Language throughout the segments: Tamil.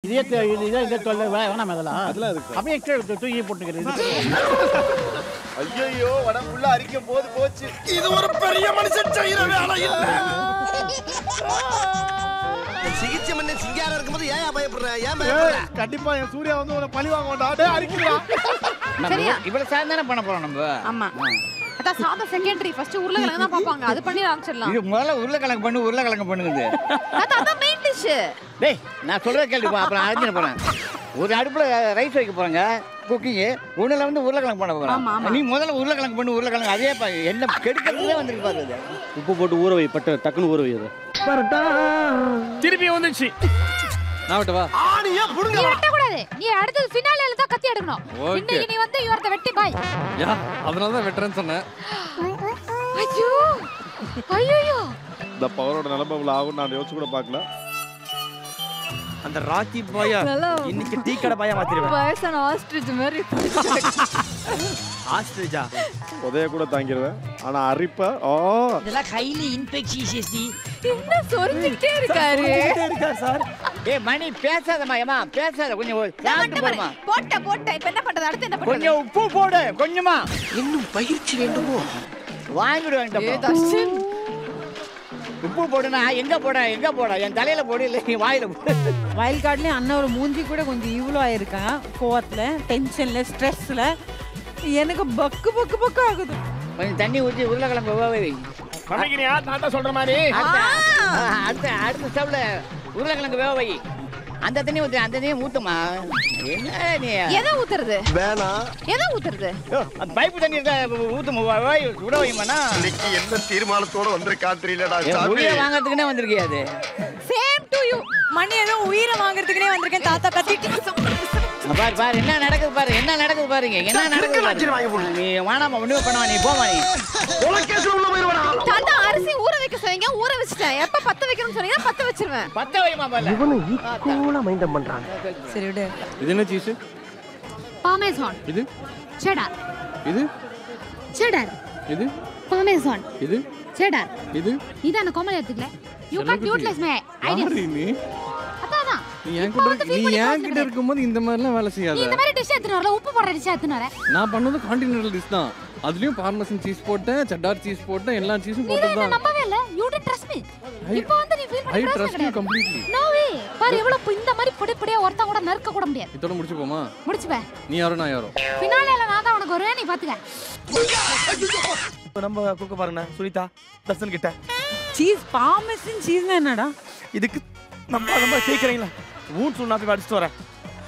இதே தெ- இது- இதே இதே தொல்லை வே- வேணாம் அதெல்லாம் அதெல்லாம் இருக்கு அப்படியே எக்ஸ்ட்ரா எடுத்து தூக்கி போட்டுக்கிறேன் ஐயோ உடம்புள்ள அரிக்க போது போச்சு இது ஒரு பெரிய மனுஷன் செய்யற வேலை இல்ல சிகிச்சை பண்ண சிங்காரம் இருக்கும்போது ஏன் பயப்படுற ஏன் பயப்படுற கண்டிப்பா என் சூர்யா வந்து உன பழி வாங்க மாட்டா டேய் அரிக்கிறா சரியா? இவ்வளவு சாயம் தானே பண்ண போறோம் நம்ம ஆமா அதான் சாதம் செகண்டரி ஃபர்ஸ்ட் உருளைக்கிழங்கு தான் பாப்பாங்க அது பண்ணி ஆரம்பிச்சிடலாம் இது முதல்ல உருளைக்கிழங்கு பண்ணு உருளைக்கிழங்கு பண்ணுங்க அதான் அதான் மெயின் டிஷ் டேய் நான் சொல்றத கேள்வி அப்புறம் அரைஞ்சிட போறேன் ஒரு அடுப்புல ரைஸ் வைக்க போறேங்க குக்கிங் ஒண்ணுல வந்து உருளைக்கிழங்கு பண்ண ஆமா, ஆமா. போறேன் நீ முதல்ல உருளைக்கிழங்கு பண்ணு உருளைக்கிழங்கு அதே பா- என்ன கெடுக்கிறதுலே வந்துருக்கு பாரு இது. உப்பு போட்டு ஊற வை பட்டு டக்குன்னு ஊற வை அதை திருப்பி வந்துச்சு நான் விட்டவா ஆணியா புடுங்க நீ வெட்டக்கூடாது நீ அடுத்தது ஃபினாலேல தான் கத்தி எடுக்கணும் Okay. இன்னைக்கு நீ வந்து யுவர்த வெட்டி பாய் யா அதனால தான் வெட்டுறேன்னு சொன்னேன் ஐயோ ஐயோ இந்த பவரோட நிலைமை இவ்வளவு ஆகும் நான் யோசிச்சு கூட பார்க்கல அந்த ராக்கி பாயா இன்னைக்கு டீ கடை பாயா மாத்திருவேன் வயசான ஆஸ்ட்ரிச் மாதிரி ஆஸ்ட்ரிஜா உதய கூட தாங்கிடுவேன் ஆனா அரிப்ப ஓ இதெல்லாம் கையில இன்ஃபெக்ஷியஸ் டி என்ன சொரிஞ்சுக்கிட்டே இருக்காரு இருக்கார் சார் ஏய் மணி பேசாதம்மா ஏமா பேசாத கொஞ்சம் ஒரு சாப்பிட்டு போடுமா போட்ட போட்ட இப்ப என்ன பண்றது அடுத்து என்ன பண்றது கொஞ்சம் உப்பு போடு கொஞ்சமா இன்னும் பயிற்சி வேண்டுமோ ஏ வாங்கிடுவேன் தர்ஷன் உப்பு போடுனா எங்க போட எங்க போட என் தலையில போடு இல்லை நீ வாயில போடு வயல் கார்டுலயும் அண்ணன் ஒரு மூஞ்சி கூட கொஞ்சம் இவ்வளோ ஆயிருக்கான் கோவத்துல டென்ஷன்ல ஸ்ட்ரெஸ்ல எனக்கு பக்கு பக்கு பக்கு ஆகுது கொஞ்சம் தண்ணி ஊற்றி உருளைக்கிழங்கு வேக வை பண்ணிக்கிறியா தாத்தா சொல்ற மாதிரி அடுத்த ஆ, அடுத்த அடுத்த ஸ்டவ்ல உருளைக்கிழங்கு வேக வை அந்த தண்ணி ஊத்து அந்த தண்ணி ஊத்துமா என்ன நீ எதை ஊத்துறது வேணாம் எதை ஊத்துறது யோ, அந்த பைப்பு தண்ணி இருக்கா ஊத்துமா வை விட வைமாண்ணா இன்னைக்கு என்ன தீர்மானத்தோட வந்திருக்கான் தெரியலடா உரிய வாங்கறதுக்குன்னே வந்திருக்கியா அது சேம் டு யூ மணி ஏதோ உயிரை வாங்குறதுக்குனே வந்திருக்கேன் தாத்தா கத்திட்டு பாரு பாரு என்ன நடக்குது பாரு என்ன நடக்குது பாருங்க என்ன நடக்குது பாரு நீ வேணாமா ஒண்ணுமே பண்ணவா நீ போமா நீ உலகேசு உள்ள போயிருவானா தாத்தா அரிசி ஊற வைக்க சொன்னீங்க ஊற வச்சுட்டேன் எப்ப பத்த வைக்கணும்னு சொன்னீங்க பத்த வச்சிருவேன் பத்த வைமா பாரு சரி விடு இது என்ன சீஸ் பாமேசான் இது செடார் இது செடார் இது பாமேசான் இது செடார் இது இதான கோமல் எடுத்துக்கல யூ காட் யூட்டிலைஸ் மை யாரு ஐடியாஸ் நீ அதான் நீ என் கூட இருக்க- நீ என் கிட்ட இருக்கும்போது இந்த மாதிரிலாம் வேலை நீ செய்யாத இந்த மாதிரி டிஷ் எடுத்துட்டு வரல உப்பு போடுற டிஷ் எடுத்துட்டு வர நான் பண்ணது கான்டினென்டல் டிஷ் தான் அதுலயும் பார்மசன் சீஸ் போட்டேன் செட்டார் சீஸ் போட்டேன் எல்லா சீஸும் நீ தான் போட்டது என்ன தான் நம்பவே இல்ல யூ டிட் ட்ரஸ்ட் மீ இப்போ வந்து நீ ஃபீல் ஐ பண்ணி ட்ரஸ்ட் யூ கிடையாது கம்ப்ளீட்லி நோ வே பாரு எவ்வளவு பொ- இந்த மாதிரி பொடி பொடியா ஒருத்தன் கூட நறுக்க கூட முடியாது இதோட முடிச்சு போமா முடிச்சுப்ப நீ யாரோ நான் யாரோ ஃபினாலேல நான் தான் உனக்கு வருவேன் நீ பாத்துக்க நம்ம குக்க பாருங்க சுனிதா தர்சன் கிட்ட சீஸ் பாமசின் சீஸ்னா என்னடா இதுக்கு நம்ம நம்ம கேக்குறீங்களா ஊன் சொன்னா போய் அடிச்சுட்டு வரேன்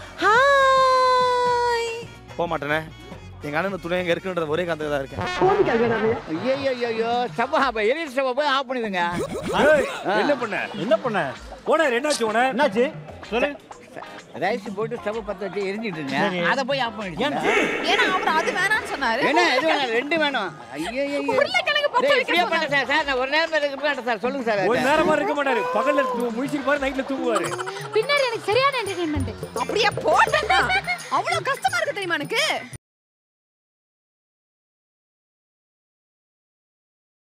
ஹாய் போக மாட்டேனே எங்க அண்ணன் துணை எங்க இருக்குன்றது ஒரே காந்தா தான் இருக்கேன் ஐயோ ஐயோ ஸ்டவ் ஆஃப் எரிய ஸ்டவ் போய் ஆஃப் பண்ணிடுங்க என்ன பண்ண என்ன பண்ண ஓனர் என்னாச்சு ஓனர் என்னாச்சு சொல்லு ரைஸ் போட்டு ஸ்டவ் பத்த வச்சு எரிஞ்சிட்டு இருங்க அதை போய் ஆஃப் பண்ணிடுங்க ஏன்னா அவர் அது வேணாம்னு சொன்னாரு என்ன இது வேணும் ரெண்டு வேணும் ஐயோ ஐயோ உருளைக்கிழங்கு பத்த டேய், வைக்க இப்படியே பண்ண சார் சார் நான் ஒரு நேரம் இருக்க மாட்டேன் சார் சொல்லுங்க சார் ஒரு நேரமா இருக்க மாட்டாரு பகல்ல முழிச்சிருப்பாரு நைட்ல தூங்குவாரு பின்னாடி எனக்கு சரியான என்டர்டெயின்மெண்ட் அப்படியே போட்டேன்னா அவ்வளவு கஷ்டமா இருக்கு தெரியுமா எனக்கு